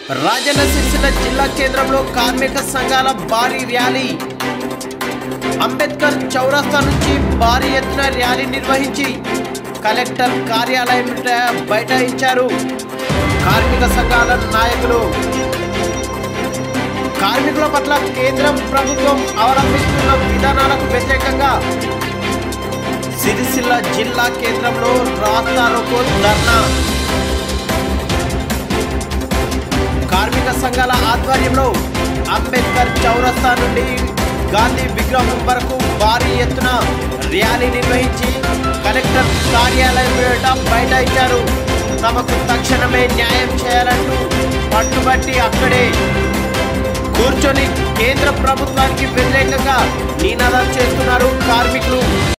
రాజన్న సిరిసిల్ల జిల్లా కేంద్రంలో కార్మిక సంఘాల భారీ ర్యాలీ అంబేద్కర్ చౌరస్తా నుంచి భారీ ఎత్తున ర్యాలీ నిర్వహించి కలెక్టర్ కార్యాలయం ట- బైఠాయించారు కార్మిక సంఘాల నాయకులు కార్మికుల పట్ల కేంద్రం ప్రభుత్వం అవలంబిస్తున్న విధానాలకు వ్యతిరేకంగా సిరిసిల్ల జిల్లా కేంద్రంలో రాస్తారోకో ధర్నా కార్మిక సంఘాల ఆధ్వర్యంలో అంబేద్కర్ చౌరస్తా నుండి గాంధీ విగ్రహం వరకు భారీ ఎత్తున ర్యాలీ నిర్వహించి కలెక్టర్ కార్యాలయం ఎదుట బైఠాయించారు తమకు తక్షణమే న్యాయం చేయాలంటూ పట్టుబట్టి అక్కడే కూర్చొని కేంద్ర ప్రభుత్వానికి వ్యతిరేకంగా నినాదాలు చేస్తున్నారు కార్మికులు